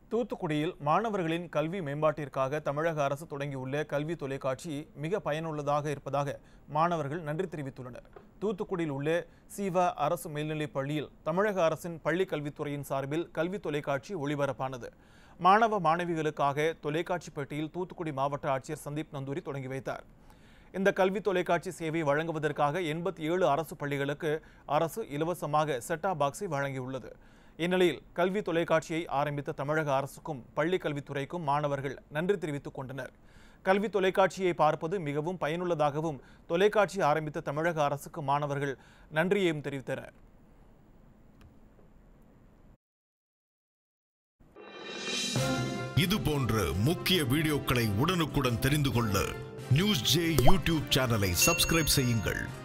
தூத்துக்குடியில் மாணவர்களின் கல்வி மேம்பாட்டிற்காக தமிழக அரசு தொடங்கியுள்ள கல்வி தொலைக்காட்சி மிக பயனுள்ளதாக இருப்பதாக மாணவர்கள் நன்றி தெரிவித்துள்ளனர் தூத்துக்குடியில் உள்ள சீவா அரசு மேல்நிலைப் பள்ளியில் தமிழக அரசின் பள்ளி கல்வித்துறையின் சார்பில் கல்வி தொலைக்காட்சி ஒளிபரப்பானது மாணவ மாணவிகளுக்காக தொலைக்காட்சி பெட்டியில் தூத்துக்குடி மாவட்ட ஆட்சியர் சந்தீப் நந்தூரி தொடங்கி வைத்தார் இந்த கல்வி தொலைக்காட்சி சேவை வழங்குவதற்காக எண்பத்தி ஏழு அரசு பள்ளிகளுக்கு அரசு இலவசமாக செட்டா பாக்ஸை வழங்கியுள்ளது இந்நிலையில் கல்வி தொலைக்காட்சியை ஆரம்பித்த தமிழக அரசுக்கும் பள்ளி கல்வித்துறைக்கும் மாணவர்கள் நன்றி தெரிவித்துக் கொண்டனர் கல்வி தொலைக்காட்சியை பார்ப்பது மிகவும் பயனுள்ளதாகவும் தொலைக்காட்சி ஆரம்பித்த தமிழக அரசுக்கு மாணவர்கள் நன்றியையும் தெரிவித்தனர் இது போன்ற முக்கிய வீடியோக்களை உடனுக்குடன் தெரிந்து கொள்ள நியூஸ் ஜே யூடியூப் சேனலை சப்ஸ்கிரைப் செய்யுங்கள்